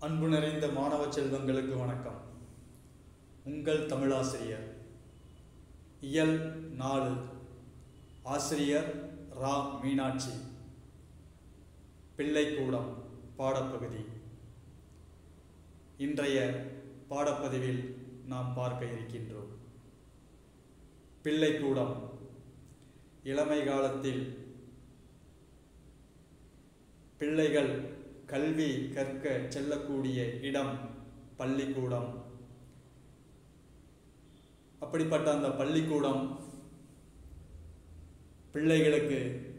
அன்பு நிறைந்த மாணவ செல்வங்களுக்கு வணக்கம் உங்கள் தமிழாசிரியர் இயல் நாலு ஆசிரியர் ரா மீனாட்சி பிள்ளைக்கூடம் பாடப்பகுதி இன்றைய பாடப்பதிவில் நாம் பார்க்க இருக்கின்றோம் பிள்ளைக்கூடம் இளமை காலத்தில் பிள்ளைகள் கல்வி கற்க செல்லக்கூடிய இடம் பள்ளிக்கூடம் அப்படிப்பட்ட அந்த பள்ளிக்கூடம் பிள்ளைகளுக்கு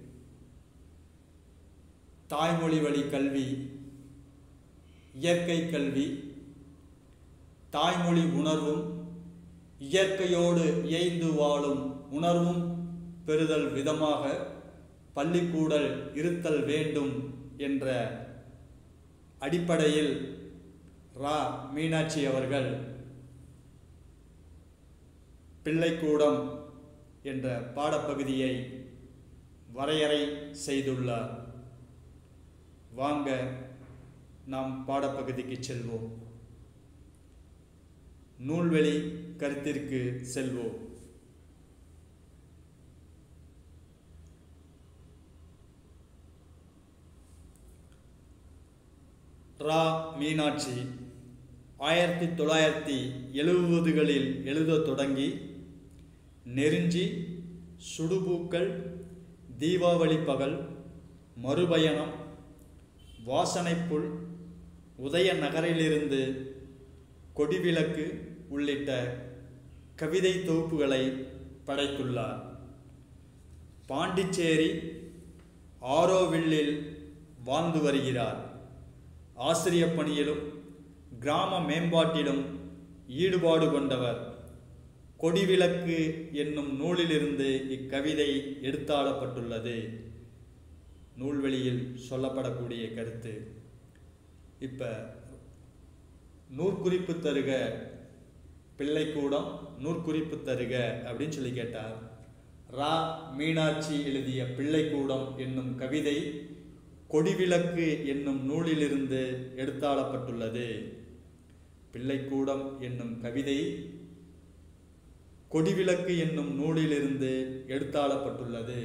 தாய்மொழி வழி கல்வி இயற்கை கல்வி தாய்மொழி உணர்வும் இயற்கையோடு இயைந்து வாழும் உணர்வும் பெறுதல் விதமாக பள்ளிக்கூடல் இருத்தல் வேண்டும் என்ற அடிப்படையில் ரா மீனாட்சி அவர்கள் பிள்ளைக்கூடம் என்ற பாடப்பகுதியை வரையறை செய்துள்ளார் வாங்க நாம் பாடப்பகுதிக்கு செல்வோம் நூல்வெளி கருத்திற்கு செல்வோம் ரா மீனாட்சி ஆயிரத்தி தொள்ளாயிரத்தி எழுபதுகளில் எழுதத் தொடங்கி நெருஞ்சி சுடுபூக்கள் தீபாவளி பகல் மறுபயணம் வாசனைப்புல் உதய நகரிலிருந்து கொடிவிளக்கு உள்ளிட்ட கவிதை தொகுப்புகளை படைத்துள்ளார் பாண்டிச்சேரி ஆரோவில்லில் வாழ்ந்து வருகிறார் ஆசிரிய பணியிலும் கிராம மேம்பாட்டிலும் ஈடுபாடு கொண்டவர் கொடிவிளக்கு என்னும் நூலிலிருந்து இக்கவிதை எடுத்தாளப்பட்டுள்ளது நூல்வெளியில் சொல்லப்படக்கூடிய கருத்து இப்போ நூற்குறிப்பு தருக பிள்ளைக்கூடம் நூற்குறிப்பு தருக அப்படின்னு சொல்லி கேட்டார் ரா மீனாட்சி எழுதிய பிள்ளைக்கூடம் என்னும் கவிதை கொடிவிளக்கு என்னும் நூலிலிருந்து எடுத்தாளப்பட்டுள்ளது பிள்ளைக்கூடம் என்னும் கவிதை கொடிவிளக்கு என்னும் நூலிலிருந்து எடுத்தாளப்பட்டுள்ளது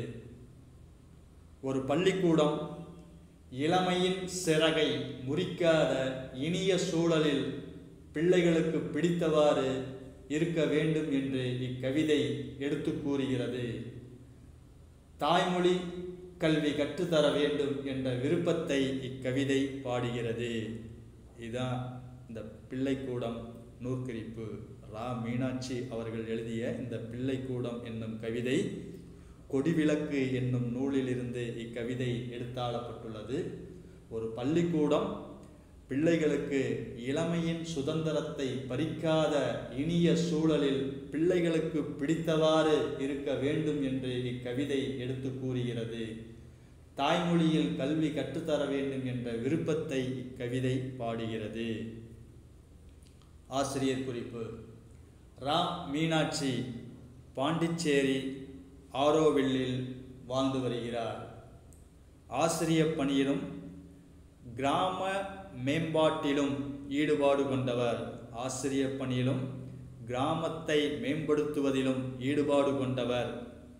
ஒரு பள்ளிக்கூடம் இளமையின் சிறகை முறிக்காத இனிய சூழலில் பிள்ளைகளுக்கு பிடித்தவாறு இருக்க வேண்டும் என்று இக்கவிதை எடுத்து கூறுகிறது தாய்மொழி கல்வி கற்றுத்தர வேண்டும் என்ற விருப்பத்தை இக்கவிதை பாடுகிறது இதுதான் இந்த பிள்ளைக்கூடம் நூற்கரிப்பு ரா மீனாட்சி அவர்கள் எழுதிய இந்த பிள்ளைக்கூடம் என்னும் கவிதை கொடிவிளக்கு என்னும் நூலிலிருந்து இக்கவிதை எடுத்தாளப்பட்டுள்ளது ஒரு பள்ளிக்கூடம் பிள்ளைகளுக்கு இளமையின் சுதந்திரத்தை பறிக்காத இனிய சூழலில் பிள்ளைகளுக்கு பிடித்தவாறு இருக்க வேண்டும் என்று இக்கவிதை எடுத்து கூறுகிறது தாய்மொழியில் கல்வி கற்றுத்தர வேண்டும் என்ற விருப்பத்தை இக்கவிதை பாடுகிறது ஆசிரியர் குறிப்பு ரா மீனாட்சி பாண்டிச்சேரி ஆரோவில்லில் வாழ்ந்து வருகிறார் ஆசிரிய பணியிலும் கிராம மேம்பாட்டிலும் ஈடுபாடு கொண்டவர் ஆசிரிய பணியிலும் கிராமத்தை மேம்படுத்துவதிலும் ஈடுபாடு கொண்டவர்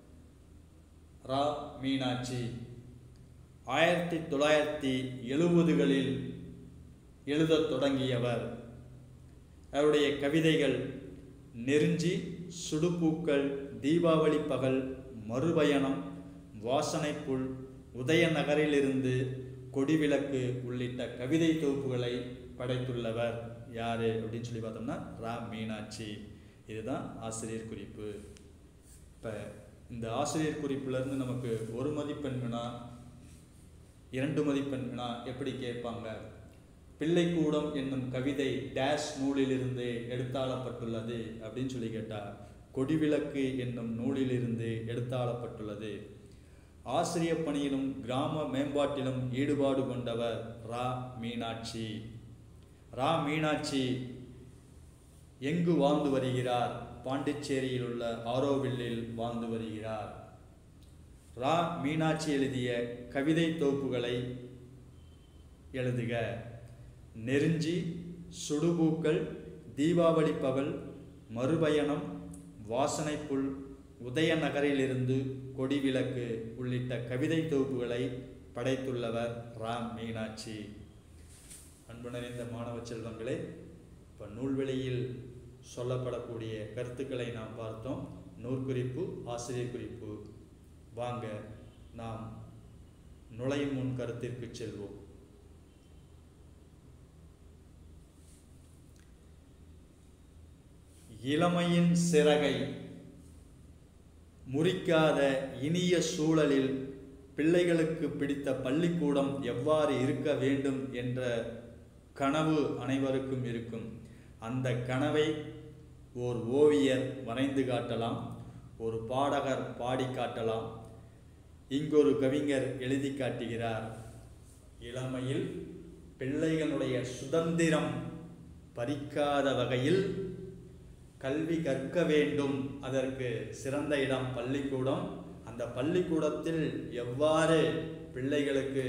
ரா மீனாட்சி ஆயிரத்தி தொள்ளாயிரத்தி எழுபதுகளில் எழுதத் தொடங்கியவர் அவருடைய கவிதைகள் நெருஞ்சி சுடுபூக்கள் தீபாவளி பகல் மறுபயணம் வாசனைப்புல் உதய நகரிலிருந்து கொடிவிளக்கு உள்ளிட்ட கவிதை தொகுப்புகளை படைத்துள்ளவர் யார் அப்படின்னு சொல்லி பார்த்தோம்னா ரா மீனாட்சி இதுதான் ஆசிரியர் குறிப்பு இப்போ இந்த ஆசிரியர் குறிப்பிலிருந்து நமக்கு ஒரு மதிப்பெண் வினா இரண்டு மதிப்பெண் வினா எப்படி கேட்பாங்க பிள்ளைக்கூடம் என்னும் கவிதை டேஷ் நூலிலிருந்து எடுத்தாளப்பட்டுள்ளது அப்படின்னு சொல்லி கேட்டால் கொடிவிளக்கு என்னும் நூலிலிருந்து எடுத்தாளப்பட்டுள்ளது ஆசிரிய பணியிலும் கிராம மேம்பாட்டிலும் ஈடுபாடு கொண்டவர் ரா மீனாட்சி ரா மீனாட்சி எங்கு வாழ்ந்து வருகிறார் பாண்டிச்சேரியில் உள்ள ஆரோவில்லில் வாழ்ந்து வருகிறார் ரா மீனாட்சி எழுதிய கவிதை தொகுப்புகளை எழுதுக நெருஞ்சி சுடுபூக்கள் தீபாவளி பகல் மறுபயணம் வாசனைப்புல் உதயநகரிலிருந்து கொடிவிளக்கு உள்ளிட்ட கவிதை தொகுப்புகளை படைத்துள்ளவர் ராம் மீனாட்சி அன்பு நிறைந்த மாணவ செல்வங்களே இப்போ நூல்வெளியில் சொல்லப்படக்கூடிய கருத்துக்களை நாம் பார்த்தோம் நூற்குறிப்பு ஆசிரியர் குறிப்பு வாங்க நாம் நுழையும் முன் கருத்திற்கு செல்வோம் இளமையின் சிறகை முறிக்காத இனிய சூழலில் பிள்ளைகளுக்கு பிடித்த பள்ளிக்கூடம் எவ்வாறு இருக்க வேண்டும் என்ற கனவு அனைவருக்கும் இருக்கும் அந்த கனவை ஓர் ஓவியர் வரைந்து காட்டலாம் ஒரு பாடகர் பாடி காட்டலாம் இங்கொரு கவிஞர் எழுதி காட்டுகிறார் இளமையில் பிள்ளைகளுடைய சுதந்திரம் பறிக்காத வகையில் கல்வி கற்க வேண்டும் அதற்கு சிறந்த இடம் பள்ளிக்கூடம் அந்த பள்ளிக்கூடத்தில் எவ்வாறு பிள்ளைகளுக்கு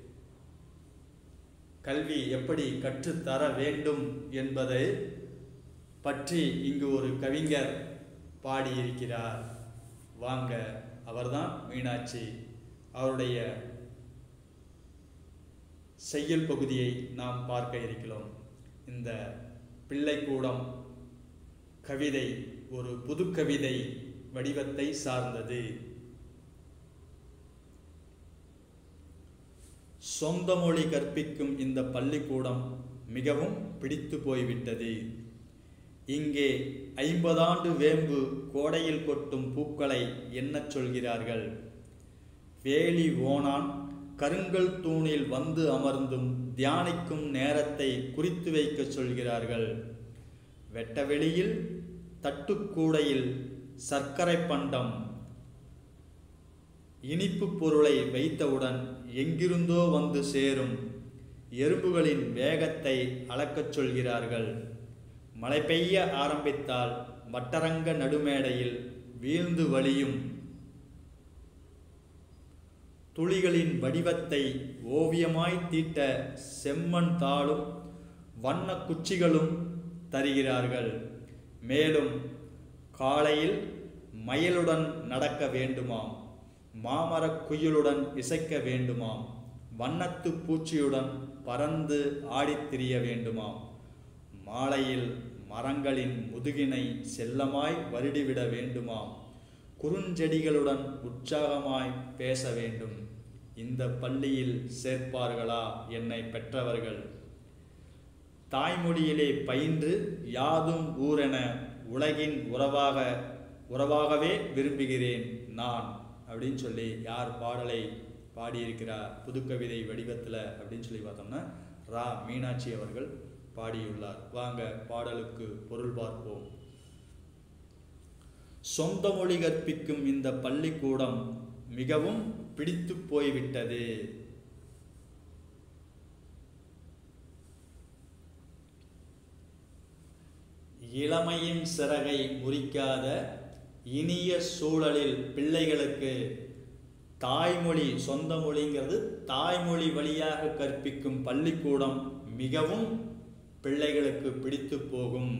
கல்வி எப்படி கற்றுத்தர வேண்டும் என்பதை பற்றி இங்கு ஒரு கவிஞர் பாடியிருக்கிறார் வாங்க அவர்தான் மீனாட்சி அவருடைய செய்யுள் பகுதியை நாம் பார்க்க இருக்கிறோம் இந்த பிள்ளைக்கூடம் கவிதை ஒரு புது கவிதை வடிவத்தை சார்ந்தது சொந்த மொழி கற்பிக்கும் இந்த பள்ளிக்கூடம் மிகவும் பிடித்து போய்விட்டது இங்கே ஐம்பதாண்டு வேம்பு கோடையில் கொட்டும் பூக்களை எண்ணச் சொல்கிறார்கள் வேலி ஓனான் கருங்கல் தூணில் வந்து அமர்ந்தும் தியானிக்கும் நேரத்தை குறித்து வைக்க சொல்கிறார்கள் வெட்டவெளியில் தட்டுக்கூடையில் சர்க்கரை பண்டம் இனிப்பு பொருளை வைத்தவுடன் எங்கிருந்தோ வந்து சேரும் எறும்புகளின் வேகத்தை அளக்கச் சொல்கிறார்கள் மழை பெய்ய ஆரம்பித்தால் வட்டரங்க நடுமேடையில் வீழ்ந்து வழியும் துளிகளின் வடிவத்தை ஓவியமாய் தீட்ட செம்மண் தாளும் வண்ண குச்சிகளும் தருகிறார்கள் மேலும் காலையில் மயிலுடன் நடக்க வேண்டுமாம் மாமரக் குயிலுடன் இசைக்க வேண்டுமாம் வண்ணத்து பூச்சியுடன் பறந்து ஆடித் திரிய வேண்டுமாம் மாலையில் மரங்களின் முதுகினை செல்லமாய் வருடிவிட வேண்டுமாம் குறுஞ்செடிகளுடன் உற்சாகமாய் பேச வேண்டும் இந்த பள்ளியில் சேர்ப்பார்களா என்னை பெற்றவர்கள் தாய்மொழியிலே பயின்று யாதும் ஊரென உலகின் உறவாக உறவாகவே விரும்புகிறேன் நான் அப்படின்னு சொல்லி யார் பாடலை பாடியிருக்கிறார் புதுக்கவிதை வடிவத்தில் அப்படின்னு சொல்லி பார்த்தோம்னா ரா மீனாட்சி அவர்கள் பாடியுள்ளார் வாங்க பாடலுக்கு பொருள் பார்ப்போம் சொந்த மொழி கற்பிக்கும் இந்த பள்ளிக்கூடம் மிகவும் பிடித்து போய்விட்டது இளமையின் சிறகை முறிக்காத இனிய சூழலில் பிள்ளைகளுக்கு தாய்மொழி சொந்த மொழிங்கிறது தாய்மொழி வழியாக கற்பிக்கும் பள்ளிக்கூடம் மிகவும் பிள்ளைகளுக்கு பிடித்து போகும்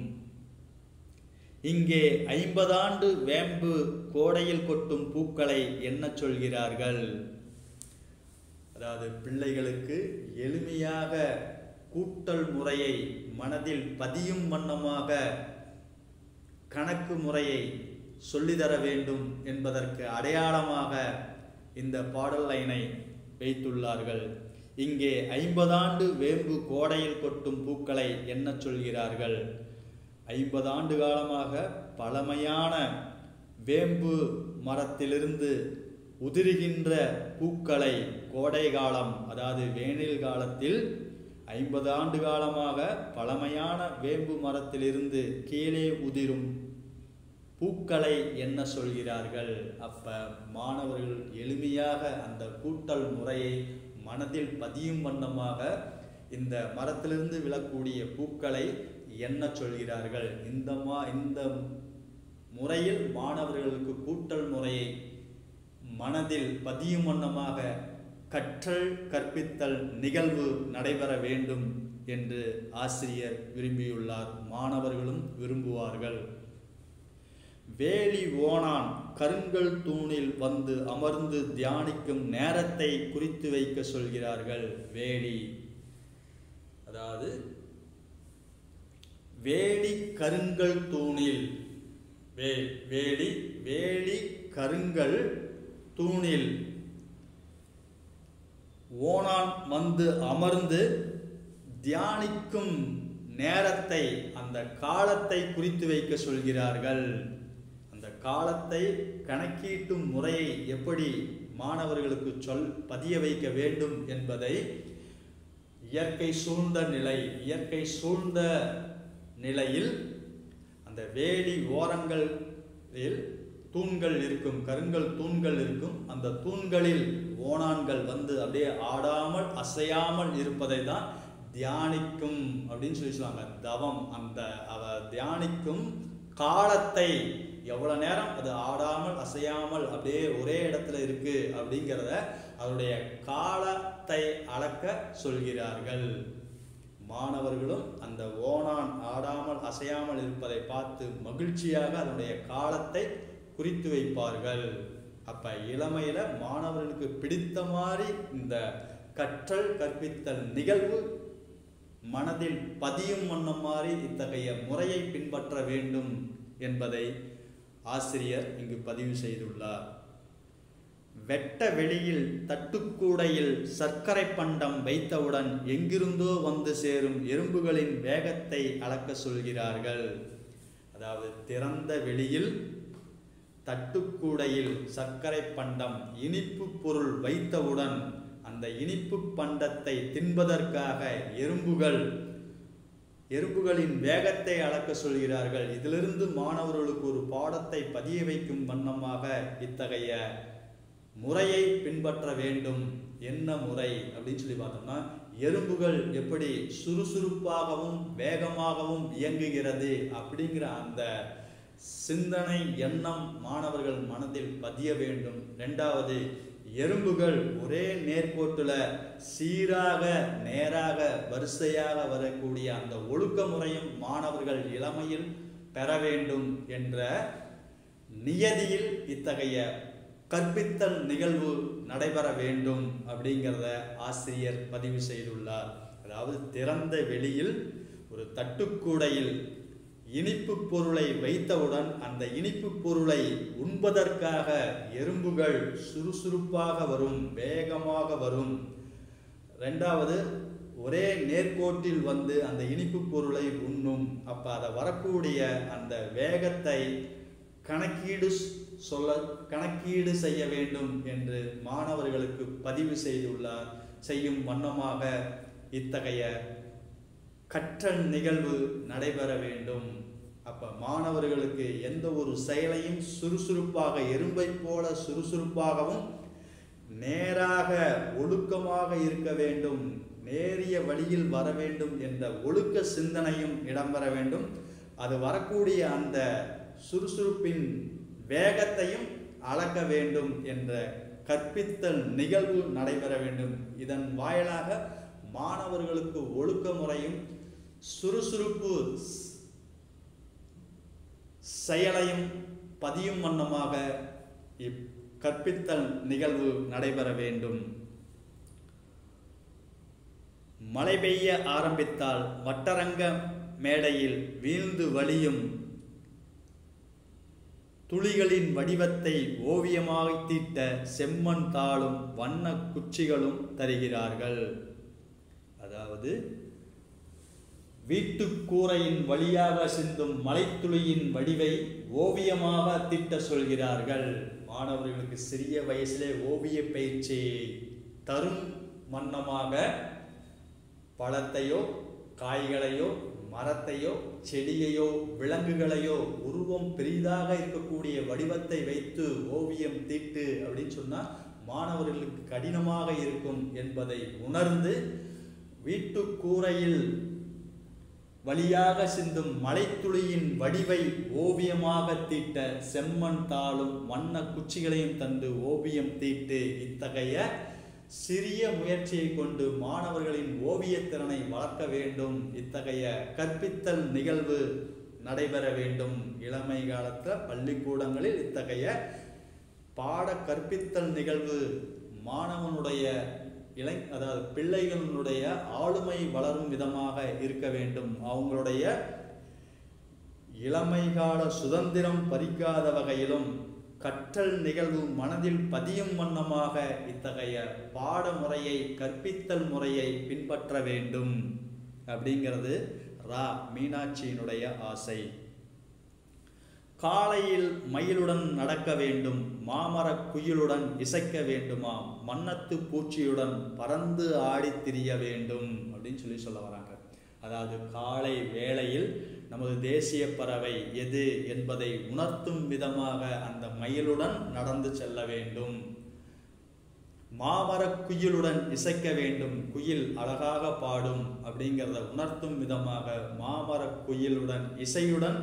இங்கே ஐம்பதாண்டு வேம்பு கோடையில் கொட்டும் பூக்களை என்ன சொல்கிறார்கள் அதாவது பிள்ளைகளுக்கு எளிமையாக கூட்டல் முறையை மனதில் பதியும் வண்ணமாக கணக்கு முறையை சொல்லித்தர வேண்டும் என்பதற்கு அடையாளமாக இந்த பாடல் லைனை வைத்துள்ளார்கள் இங்கே ஐம்பதாண்டு வேம்பு கோடையில் கொட்டும் பூக்களை என்ன சொல்கிறார்கள் ஐம்பது ஆண்டு காலமாக பழமையான வேம்பு மரத்திலிருந்து உதிருகின்ற பூக்களை கோடை காலம் அதாவது வேனில் காலத்தில் ஐம்பது ஆண்டு காலமாக பழமையான வேம்பு மரத்திலிருந்து கீழே உதிரும் பூக்களை என்ன சொல்கிறார்கள் அப்ப மாணவர்கள் எளிமையாக அந்த கூட்டல் முறையை மனதில் பதியும் வண்ணமாக இந்த மரத்திலிருந்து விழக்கூடிய பூக்களை என்ன சொல்கிறார்கள் இந்த மா இந்த முறையில் மாணவர்களுக்கு கூட்டல் முறையை மனதில் பதியும் வண்ணமாக கற்றல் கற்பித்தல் நிகழ்வு நடைபெற வேண்டும் என்று ஆசிரியர் விரும்பியுள்ளார் மாணவர்களும் விரும்புவார்கள் வேலி ஓணான் கருங்கல் தூணில் வந்து அமர்ந்து தியானிக்கும் நேரத்தை குறித்து வைக்க சொல்கிறார்கள் வேலி அதாவது வேலி கருங்கல் தூணில் வே வேலி வேலி கருங்கல் தூணில் ஓணான் வந்து அமர்ந்து தியானிக்கும் நேரத்தை அந்த காலத்தை குறித்து வைக்க சொல்கிறார்கள் அந்த காலத்தை கணக்கீட்டும் முறையை எப்படி மாணவர்களுக்கு சொல் பதிய வைக்க வேண்டும் என்பதை இயற்கை சூழ்ந்த நிலை இயற்கை சூழ்ந்த நிலையில் அந்த வேலி ஓரங்களில் தூண்கள் இருக்கும் கருங்கல் தூண்கள் இருக்கும் அந்த தூண்களில் ஓணான்கள் வந்து அப்படியே ஆடாமல் அசையாமல் இருப்பதை தான் தியானிக்கும் அப்படின்னு சொல்லி சொல்லுவாங்க தவம் அந்த அவ தியானிக்கும் காலத்தை எவ்வளவு நேரம் அது ஆடாமல் அசையாமல் அப்படியே ஒரே இடத்துல இருக்கு அப்படிங்கிறத அதனுடைய காலத்தை அளக்க சொல்கிறார்கள் மாணவர்களும் அந்த ஓணான் ஆடாமல் அசையாமல் இருப்பதை பார்த்து மகிழ்ச்சியாக அதனுடைய காலத்தை குறித்து வைப்பார்கள் அப்ப இளமையில மாணவர்களுக்கு பிடித்த மாதிரி இந்த கற்றல் கற்பித்தல் நிகழ்வு மனதில் பதியும் வண்ணம் மாதிரி இத்தகைய முறையை பின்பற்ற வேண்டும் என்பதை ஆசிரியர் இங்கு பதிவு செய்துள்ளார் வெட்ட வெளியில் தட்டுக்கூடையில் சர்க்கரை பண்டம் வைத்தவுடன் எங்கிருந்தோ வந்து சேரும் எறும்புகளின் வேகத்தை அளக்க சொல்கிறார்கள் அதாவது திறந்த வெளியில் தட்டுக்கூடையில் சர்க்கரை பண்டம் இனிப்பு பொருள் வைத்தவுடன் அந்த இனிப்பு பண்டத்தை தின்பதற்காக எறும்புகள் எறும்புகளின் வேகத்தை அளக்க சொல்கிறார்கள் இதிலிருந்து மாணவர்களுக்கு ஒரு பாடத்தை பதிய வைக்கும் வண்ணமாக இத்தகைய முறையை பின்பற்ற வேண்டும் என்ன முறை அப்படின்னு சொல்லி பார்த்தோம்னா எறும்புகள் எப்படி சுறுசுறுப்பாகவும் வேகமாகவும் இயங்குகிறது அப்படிங்கிற அந்த சிந்தனை எண்ணம் மாணவர்கள் மனதில் பதிய வேண்டும் ரெண்டாவது எறும்புகள் ஒரே நேர்கோட்டுல சீராக நேராக வரிசையாக வரக்கூடிய அந்த ஒழுக்க முறையும் மாணவர்கள் இளமையில் பெற வேண்டும் என்ற நியதியில் இத்தகைய கற்பித்தல் நிகழ்வு நடைபெற வேண்டும் அப்படிங்கிறத ஆசிரியர் பதிவு செய்துள்ளார் அதாவது திறந்த வெளியில் ஒரு தட்டுக்கூடையில் இனிப்பு பொருளை வைத்தவுடன் அந்த இனிப்பு பொருளை உண்பதற்காக எறும்புகள் சுறுசுறுப்பாக வரும் வேகமாக வரும் ரெண்டாவது ஒரே நேர்கோட்டில் வந்து அந்த இனிப்பு பொருளை உண்ணும் அப்ப அதை வரக்கூடிய அந்த வேகத்தை கணக்கீடு சொல்ல கணக்கீடு செய்ய வேண்டும் என்று மாணவர்களுக்கு பதிவு செய்துள்ளார் செய்யும் வண்ணமாக இத்தகைய கற்றல் நிகழ்வு நடைபெற வேண்டும் அப்ப மாணவர்களுக்கு எந்த ஒரு செயலையும் சுறுசுறுப்பாக எறும்பை போல சுறுசுறுப்பாகவும் நேராக ஒழுக்கமாக இருக்க வேண்டும் நேரிய வழியில் வர வேண்டும் என்ற ஒழுக்க சிந்தனையும் இடம்பெற வேண்டும் அது வரக்கூடிய அந்த சுறுசுறுப்பின் வேகத்தையும் அளக்க வேண்டும் என்ற கற்பித்தல் நிகழ்வு நடைபெற வேண்டும் இதன் வாயிலாக மாணவர்களுக்கு ஒழுக்க முறையும் சுறுசுறுப்பு செயலையும் பதியும் வண்ணமாக இப் கற்பித்தல் நிகழ்வு நடைபெற வேண்டும் மழை பெய்ய ஆரம்பித்தால் வட்டரங்க மேடையில் வீழ்ந்து வழியும் துளிகளின் வடிவத்தை ஓவியமாக தீட்ட செம்மண் தாளும் வண்ண குச்சிகளும் தருகிறார்கள் அதாவது வீட்டுக்கூரையின் வழியாக சிந்தும் மலைத்துளியின் வடிவை ஓவியமாக தீட்ட சொல்கிறார்கள் மாணவர்களுக்கு சிறிய வயசிலே ஓவிய பயிற்சி தரும் வண்ணமாக பழத்தையோ காய்களையோ மரத்தையோ செடியையோ விலங்குகளையோ உருவம் பெரிதாக இருக்கக்கூடிய வடிவத்தை வைத்து ஓவியம் தீட்டு அப்படின்னு சொன்னா மாணவர்களுக்கு கடினமாக இருக்கும் என்பதை உணர்ந்து வீட்டு கூரையில் வழியாக சிந்தும் மலைத்துளியின் வடிவை ஓவியமாக தீட்ட செம்மண் தாளும் வண்ண குச்சிகளையும் தந்து ஓவியம் தீட்டு இத்தகைய சிறிய முயற்சியை கொண்டு மாணவர்களின் ஓவியத்திறனை வளர்க்க வேண்டும் இத்தகைய கற்பித்தல் நிகழ்வு நடைபெற வேண்டும் இளமை காலத்தில் பள்ளிக்கூடங்களில் இத்தகைய பாட கற்பித்தல் நிகழ்வு மாணவனுடைய இளை அதாவது பிள்ளைகளுடைய ஆளுமை வளரும் விதமாக இருக்க வேண்டும் அவங்களுடைய இளமை கால சுதந்திரம் பறிக்காத வகையிலும் கற்றல் நிகழ்வு மனதில் பதியும் வண்ணமாக இத்தகைய பாடமுறையை கற்பித்தல் முறையை பின்பற்ற வேண்டும் அப்படிங்கிறது ரா மீனாட்சியினுடைய ஆசை காலையில் மயிலுடன் நடக்க வேண்டும் மாமரக் குயிலுடன் இசைக்க வேண்டுமாம் மன்னத்து பூச்சியுடன் பறந்து ஆடித் திரிய வேண்டும் அப்படின்னு சொல்லி சொல்ல வராங்க அதாவது காலை வேளையில் நமது தேசிய பறவை எது என்பதை உணர்த்தும் விதமாக அந்த மயிலுடன் நடந்து செல்ல வேண்டும் மாமரக் குயிலுடன் இசைக்க வேண்டும் குயில் அழகாக பாடும் அப்படிங்கிறத உணர்த்தும் விதமாக மாமரக் குயிலுடன் இசையுடன்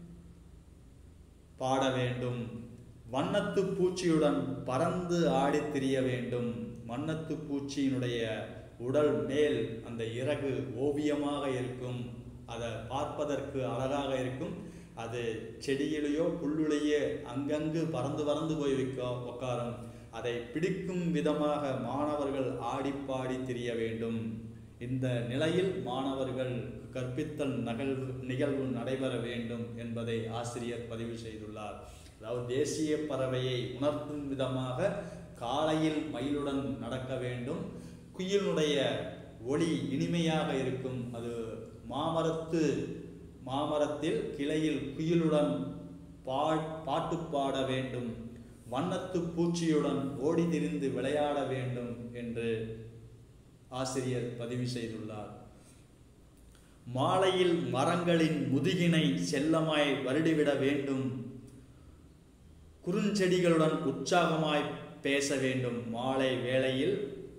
பாட வேண்டும் வண்ணத்து பூச்சியுடன் பறந்து ஆடித் திரிய வேண்டும் வண்ணத்து பூச்சியினுடைய உடல் மேல் அந்த இறகு ஓவியமாக இருக்கும் அதை பார்ப்பதற்கு அழகாக இருக்கும் அது செடியிலேயோ புல்லுலேயே அங்கங்கு பறந்து பறந்து போய் வைக்க உட்காரும் அதை பிடிக்கும் விதமாக மாணவர்கள் ஆடிப்பாடி திரிய வேண்டும் இந்த நிலையில் மாணவர்கள் கற்பித்தல் நகழ்வு நிகழ்வு நடைபெற வேண்டும் என்பதை ஆசிரியர் பதிவு செய்துள்ளார் அதாவது தேசிய பறவையை உணர்த்தும் விதமாக காலையில் மயிலுடன் நடக்க வேண்டும் குயிலுடைய ஒளி இனிமையாக இருக்கும் அது மாமரத்து மாமரத்தில் கிளையில் குயிலுடன் பா பாட்டு பாட வேண்டும் வண்ணத்து பூச்சியுடன் ஓடி திரிந்து விளையாட வேண்டும் என்று ஆசிரியர் பதிவு செய்துள்ளார் மாலையில் மரங்களின் முதுகினை செல்லமாய் வருடிவிட வேண்டும் குறுஞ்செடிகளுடன் உற்சாகமாய் பேச வேண்டும் மாலை வேளையில்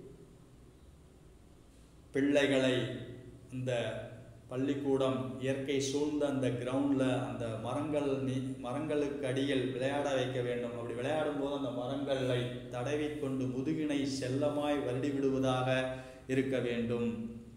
பிள்ளைகளை இந்த பள்ளிக்கூடம் இயற்கை சூழ்ந்த அந்த கிரவுண்டில் அந்த மரங்கள் நீ மரங்களுக்கு அடியில் விளையாட வைக்க வேண்டும் அப்படி விளையாடும் போது அந்த மரங்களை தடவி கொண்டு முதுகினை செல்லமாய் வருடி விடுவதாக இருக்க வேண்டும்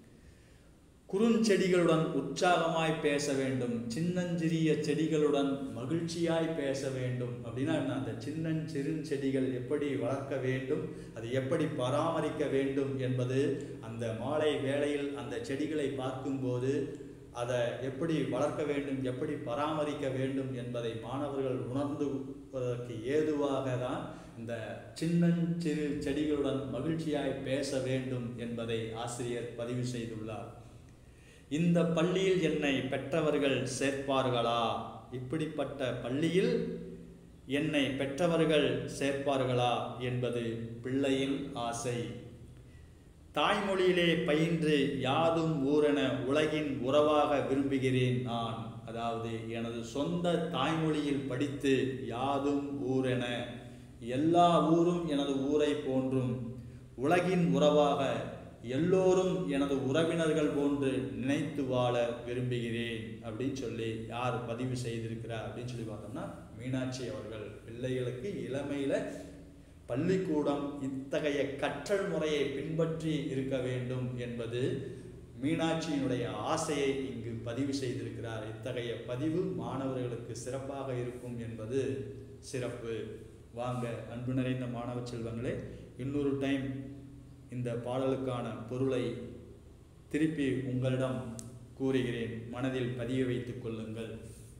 குறுஞ்செடிகளுடன் உற்சாகமாய் பேச வேண்டும் சின்னஞ்சிறிய செடிகளுடன் மகிழ்ச்சியாய் பேச வேண்டும் அப்படின்னா என்ன அந்த சின்னஞ்சிறு செடிகள் எப்படி வளர்க்க வேண்டும் அது எப்படி பராமரிக்க வேண்டும் என்பது அந்த மாலை வேளையில் அந்த செடிகளை பார்க்கும்போது அதை எப்படி வளர்க்க வேண்டும் எப்படி பராமரிக்க வேண்டும் என்பதை மாணவர்கள் உணர்ந்துவதற்கு ஏதுவாக தான் இந்த சின்னஞ்சிறு செடிகளுடன் மகிழ்ச்சியாய் பேச வேண்டும் என்பதை ஆசிரியர் பதிவு செய்துள்ளார் இந்த பள்ளியில் என்னை பெற்றவர்கள் சேர்ப்பார்களா இப்படிப்பட்ட பள்ளியில் என்னை பெற்றவர்கள் சேர்ப்பார்களா என்பது பிள்ளையின் ஆசை தாய்மொழியிலே பயின்று யாதும் ஊரென உலகின் உறவாக விரும்புகிறேன் நான் அதாவது எனது சொந்த தாய்மொழியில் படித்து யாதும் ஊரென எல்லா ஊரும் எனது ஊரை போன்றும் உலகின் உறவாக எல்லோரும் எனது உறவினர்கள் போன்று நினைத்து வாழ விரும்புகிறேன் அப்படின்னு சொல்லி யார் பதிவு செய்திருக்கிறார் அப்படின்னு சொல்லி பார்த்தோம்னா மீனாட்சி அவர்கள் பிள்ளைகளுக்கு இளமையில பள்ளிக்கூடம் இத்தகைய கற்றல் முறையை பின்பற்றி இருக்க வேண்டும் என்பது மீனாட்சியினுடைய ஆசையை இங்கு பதிவு செய்திருக்கிறார் இத்தகைய பதிவு மாணவர்களுக்கு சிறப்பாக இருக்கும் என்பது சிறப்பு வாங்க அன்பு நிறைந்த மாணவ செல்வங்களே இன்னொரு டைம் இந்த பாடலுக்கான பொருளை திருப்பி உங்களிடம் கூறுகிறேன் மனதில் பதிய வைத்துக் கொள்ளுங்கள்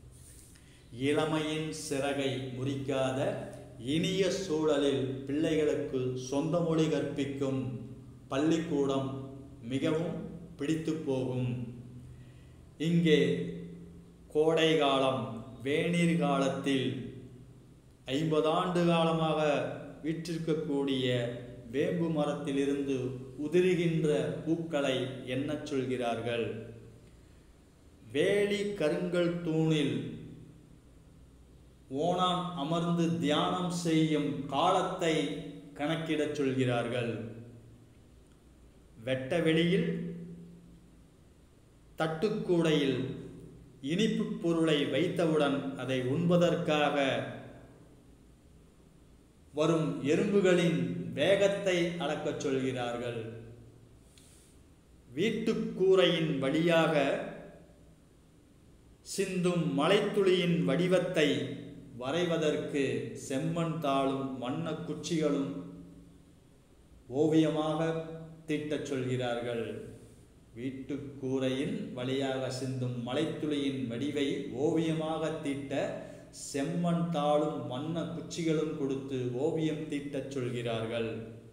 இளமையின் சிறகை முறிக்காத இனிய சூழலில் பிள்ளைகளுக்கு சொந்த மொழி கற்பிக்கும் பள்ளிக்கூடம் மிகவும் பிடித்து போகும் இங்கே கோடை காலம் வேநீர் காலத்தில் ஐம்பது ஆண்டு காலமாக விற்றிருக்கக்கூடிய வேம்பு மரத்திலிருந்து உதிருகின்ற பூக்களை எண்ணச் சொல்கிறார்கள் வேலி கருங்கல் தூணில் ஓணான் அமர்ந்து தியானம் செய்யும் காலத்தை கணக்கிடச் சொல்கிறார்கள் வெட்ட வெளியில் தட்டுக்கூடையில் இனிப்பு பொருளை வைத்தவுடன் அதை உண்பதற்காக வரும் எறும்புகளின் வேகத்தை அளக்கச் சொல்கிறார்கள் வீட்டுக்கூரையின் வழியாக சிந்தும் மலைத்துளியின் வடிவத்தை வரைவதற்கு செம்மண் தாளும் வண்ண குச்சிகளும் ஓவியமாக தீட்டச் சொல்கிறார்கள் வீட்டுக்கூரையின் வழியாக சிந்தும் மலைத்துளியின் வடிவை ஓவியமாக தீட்ட செம்மண் தாளும் வண்ண குச்சிகளும் கொடுத்து ஓவியம் தீட்டச் சொல்கிறார்கள்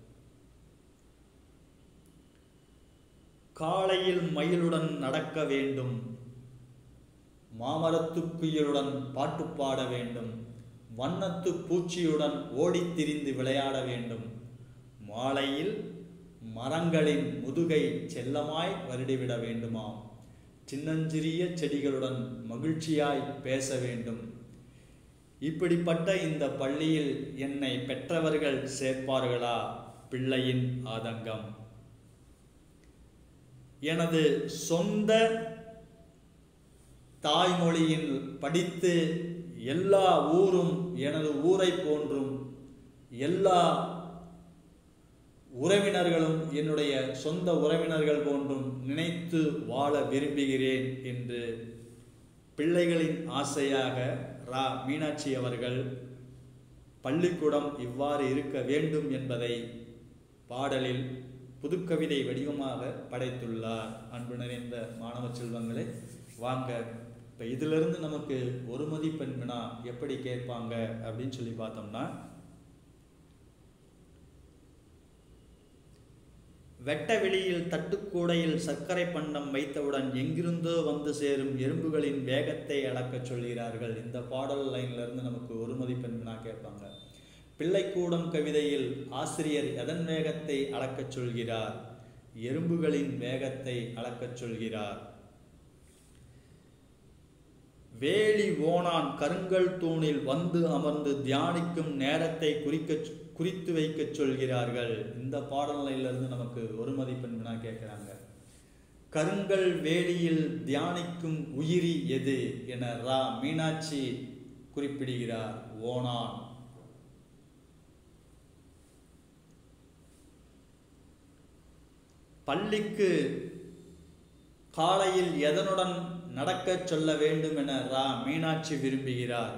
காலையில் மயிலுடன் நடக்க வேண்டும் மாமரத்து குயிலுடன் பாட்டு பாட வேண்டும் வண்ணத்து பூச்சியுடன் ஓடித் திரிந்து விளையாட வேண்டும் மாலையில் மரங்களின் முதுகை செல்லமாய் வருடிவிட வேண்டுமாம் சின்னஞ்சிறிய செடிகளுடன் மகிழ்ச்சியாய் பேச வேண்டும் இப்படிப்பட்ட இந்த பள்ளியில் என்னை பெற்றவர்கள் சேர்ப்பார்களா பிள்ளையின் ஆதங்கம் எனது சொந்த தாய்மொழியில் படித்து எல்லா ஊரும் எனது ஊரை போன்றும் எல்லா உறவினர்களும் என்னுடைய சொந்த உறவினர்கள் போன்றும் நினைத்து வாழ விரும்புகிறேன் என்று பிள்ளைகளின் ஆசையாக ரா மீனாட்சி அவர்கள் பள்ளிக்கூடம் இவ்வாறு இருக்க வேண்டும் என்பதை பாடலில் புதுக்கவிதை வடிவமாக படைத்துள்ளார் அன்பு நிறைந்த மாணவ செல்வங்களே வாங்க இப்போ இதிலிருந்து நமக்கு ஒரு மதிப்பெண் வினா எப்படி கேட்பாங்க அப்படின்னு சொல்லி பார்த்தோம்னா வெட்ட வெளியில் தட்டுக்கூடையில் சர்க்கரை பண்டம் வைத்தவுடன் எங்கிருந்தோ வந்து சேரும் எறும்புகளின் வேகத்தை அளக்கச் சொல்கிறார்கள் இந்த பாடல் லைன்ல இருந்து நமக்கு ஒரு மதிப்பெண் வினா கேட்பாங்க பிள்ளைக்கூடம் கவிதையில் ஆசிரியர் எதன் வேகத்தை அளக்கச் சொல்கிறார் எறும்புகளின் வேகத்தை அளக்கச் சொல்கிறார் வேலி ஓணான் கருங்கல் தூணில் வந்து அமர்ந்து தியானிக்கும் நேரத்தை குறிக்க குறித்து வைக்கச் சொல்கிறார்கள் இந்த பாடலிலிருந்து நமக்கு ஒரு மதிப்பெண் வினா கேட்கிறாங்க கருங்கல் வேலியில் தியானிக்கும் உயிரி எது என ரா மீனாட்சி குறிப்பிடுகிறார் ஓணான் பள்ளிக்கு காலையில் எதனுடன் நடக்கச் சொல்ல வேண்டும் என ரா மீனாட்சி விரும்புகிறார்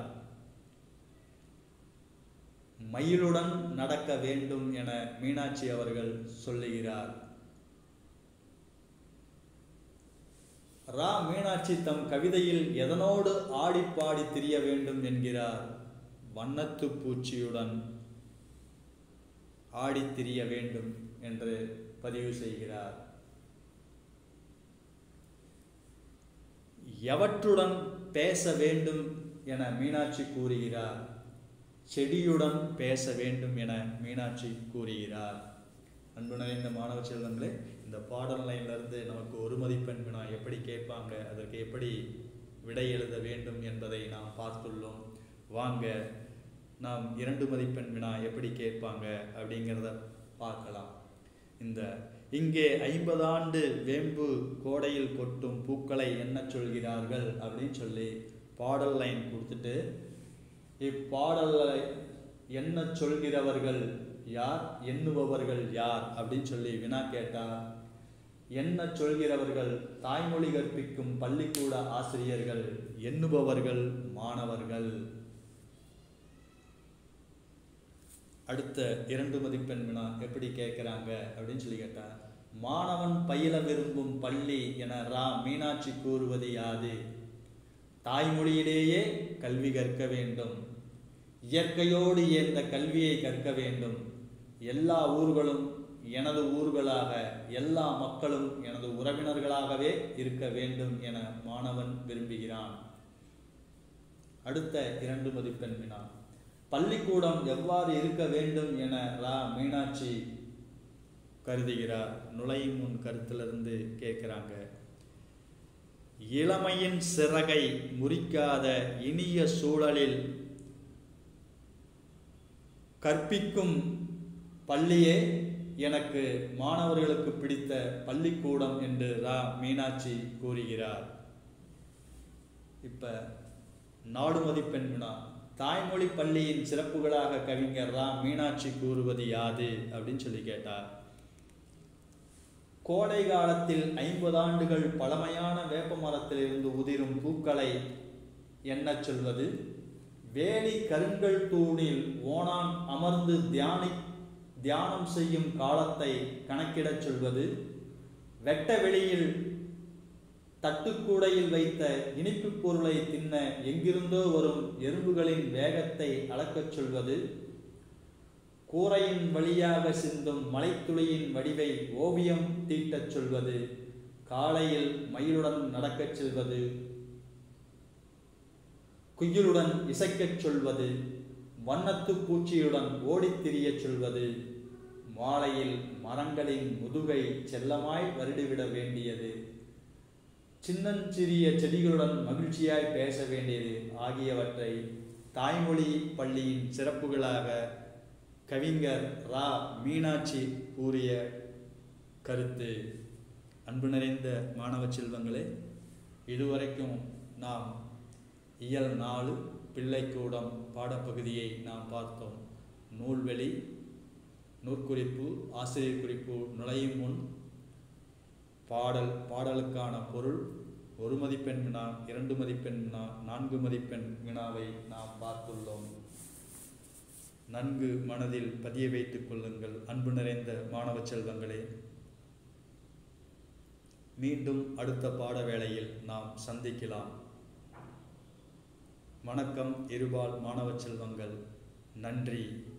மயிலுடன் நடக்க வேண்டும் என மீனாட்சி அவர்கள் சொல்லுகிறார் ரா மீனாட்சி தம் கவிதையில் எதனோடு ஆடி பாடி திரிய வேண்டும் என்கிறார் வண்ணத்து பூச்சியுடன் ஆடி திரிய வேண்டும் என்று பதிவு செய்கிறார் எவற்றுடன் பேச வேண்டும் என மீனாட்சி கூறுகிறார் செடியுடன் பேச வேண்டும் என மீனாட்சி கூறுகிறார் அன்பு நிறைந்த மாணவ செல்வங்களே இந்த பாடல் லைன்லேருந்து நமக்கு ஒரு மதிப்பெண் வினா எப்படி கேட்பாங்க அதற்கு எப்படி விடை எழுத வேண்டும் என்பதை நாம் பார்த்துள்ளோம் வாங்க நாம் இரண்டு மதிப்பெண் வினா எப்படி கேட்பாங்க அப்படிங்கிறத பார்க்கலாம் இந்த இங்கே ஐம்பது ஆண்டு வேம்பு கோடையில் கொட்டும் பூக்களை என்ன சொல்கிறார்கள் அப்படின்னு சொல்லி பாடல் லைன் கொடுத்துட்டு இப்பாடலை என்ன சொல்கிறவர்கள் யார் எண்ணுபவர்கள் யார் அப்படின்னு சொல்லி வினா கேட்டார் என்ன சொல்கிறவர்கள் தாய்மொழி கற்பிக்கும் பள்ளிக்கூட ஆசிரியர்கள் எண்ணுபவர்கள் மாணவர்கள் அடுத்த இரண்டு மதிப்பெண் வினா எப்படி கேட்குறாங்க அப்படின்னு சொல்லி கேட்டா மாணவன் பயில விரும்பும் பள்ளி என ரா மீனாட்சி கூறுவது யாது தாய்மொழியிலேயே கல்வி கற்க வேண்டும் இயற்கையோடு இயந்த கல்வியை கற்க வேண்டும் எல்லா ஊர்களும் எனது ஊர்களாக எல்லா மக்களும் எனது உறவினர்களாகவே இருக்க வேண்டும் என மாணவன் விரும்புகிறான் அடுத்த இரண்டு மதிப்பெண் வினா பள்ளிக்கூடம் எவ்வாறு இருக்க வேண்டும் என ரா மீனாட்சி கருதுகிறார் நுழையும் முன் கருத்திலிருந்து கேட்குறாங்க இளமையின் சிறகை முறிக்காத இனிய சூழலில் கற்பிக்கும் பள்ளியே எனக்கு மாணவர்களுக்கு பிடித்த பள்ளிக்கூடம் என்று ரா மீனாட்சி கூறுகிறார் இப்ப நாடு மதிப்பெண் வினா தாய்மொழி பள்ளியின் சிறப்புகளாக கவிஞர் ரா மீனாட்சி கூறுவது யாது அப்படின்னு சொல்லி கேட்டார் கோடை காலத்தில் ஐம்பது ஆண்டுகள் பழமையான வேப்ப மரத்திலிருந்து உதிரும் பூக்களை எண்ணச் சொல்வது வேலி கருங்கல் தூணில் ஓணான் அமர்ந்து தியானி தியானம் செய்யும் காலத்தை கணக்கிடச் சொல்வது வெட்ட வெளியில் தட்டுக்கூடையில் வைத்த இனிப்புப் பொருளை தின்ன எங்கிருந்தோ வரும் எறும்புகளின் வேகத்தை அளக்கச் சொல்வது கூரையின் வழியாக சிந்தும் மலைத்துளியின் வடிவை ஓவியம் தீட்டச் சொல்வது காலையில் மயிலுடன் நடக்கச் செல்வது குயிலுடன் இசைக்கச் சொல்வது வண்ணத்து பூச்சியுடன் ஓடித் திரியச் சொல்வது மாலையில் மரங்களின் முதுகை செல்லமாய் வருடிவிட வேண்டியது சின்னஞ்சிறிய செடிகளுடன் மகிழ்ச்சியாய் பேச வேண்டியது ஆகியவற்றை தாய்மொழி பள்ளியின் சிறப்புகளாக கவிஞர் ரா மீனாட்சி கூறிய கருத்து அன்பு நிறைந்த மாணவ செல்வங்களே இதுவரைக்கும் நாம் இயல் நாலு பிள்ளைக்கூடம் பாடப்பகுதியை நாம் பார்த்தோம் நூல்வெளி நூற்குறிப்பு ஆசிரியர் குறிப்பு நுழையும் முன் பாடல் பாடலுக்கான பொருள் ஒரு மதிப்பெண் வினா இரண்டு மதிப்பெண் வினா நான்கு மதிப்பெண் வினாவை நாம் பார்த்துள்ளோம் நன்கு மனதில் பதிய வைத்துக் கொள்ளுங்கள் அன்பு நிறைந்த மாணவ செல்வங்களே மீண்டும் அடுத்த பாட வேளையில் நாம் சந்திக்கலாம் வணக்கம் இருபால் மாணவ செல்வங்கள் நன்றி